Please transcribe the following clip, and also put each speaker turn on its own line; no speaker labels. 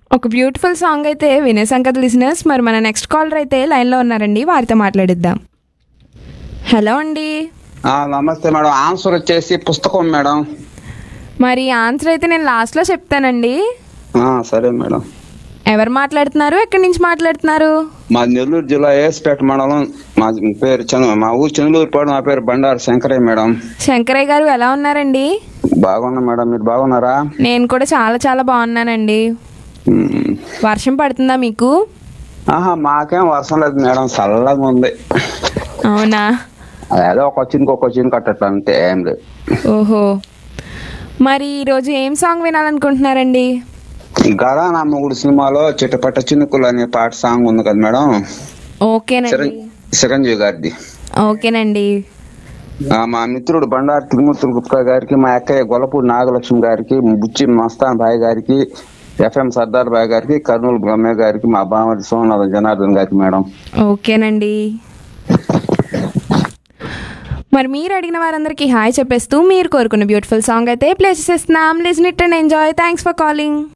ఒక beautiful song అయితే వినేసాం కదా లిసినర్స్ మరి మన నెక్స్ట్ కాలర్ అయితే లైన్లో ఉన్నారండి వారితో మాట్లాడిద్దాం హలో అండి
ఆ, నమస్తే మేడం ఆన్సర్ వచ్చేసి పుస్తకం మేడం
మరి ఆన్సర్ అయితే నేను లాస్ట్లో చెప్తానండి
ఆ, సరే మేడం
ఎవరు మాట్లాడుతున్నారు ఎక్కడి నుంచి మాట్లాడుతున్నారు
మా నెల్లూరు జిల్లా ఏస్పేట మండలం మా పేరు చంద్ర మా ఊరు చంద్రూరుపాడు నా పేరు బండారు శంకరయ్య మేడం
శంకరయ్య గారు ఎలా ఉన్నారండి
బాగున్నా మేడం మీరు బాగున్నారా
నేను కూడా చాలా చాలా బాగున్నానండి
ఉమ్.
వర్షం పడుతుందా మీకు
ఆహా మాకేం వర్షం లేదు మేడం చల్లగా ఉంది
అవునా
అదేదో ఒక వచ్చింది ఒక వచ్చింది కట్టట్లా అంతే ఏం లేదు
ఓహో మరి ఈరోజు ఏం సాంగ్ వినాలనుకుంటున్నారండి
గడా నా మొగుడు సినిమాలో చిట్టపట్ట చినుకులు అనే పాట సాంగ్ ఉంది కదా మేడం
ఓకేనండి
చిరం- చిరంజీవి గారిది
ఓకేనండి
ఆ, మా మిత్రుడు బండారు తిరుమూర్తులు గుప్తా గారికి మా అక్కయ్య గొల్లపూడి నాగలక్ష్మి గారికి బుచ్చి మస్తాన్ భాయ్ గారికి ఎఫ్ఎం సర్దార్ భాయ్ గారికి కర్నూలు బ్రహ్మయ్య గారికి మా బామతి సోమనాథన్ జనార్దన్ గారికి మేడం
ఓకేనండి మరి మీరు అడిగిన వారందరికీ హాయ్ చెప్పేస్తూ మీరు కోరుకున్న బ్యూటిఫుల్ సాంగ్ అయితే ప్లే చేసేస్తున్నాం listen it and enjoy thanks for calling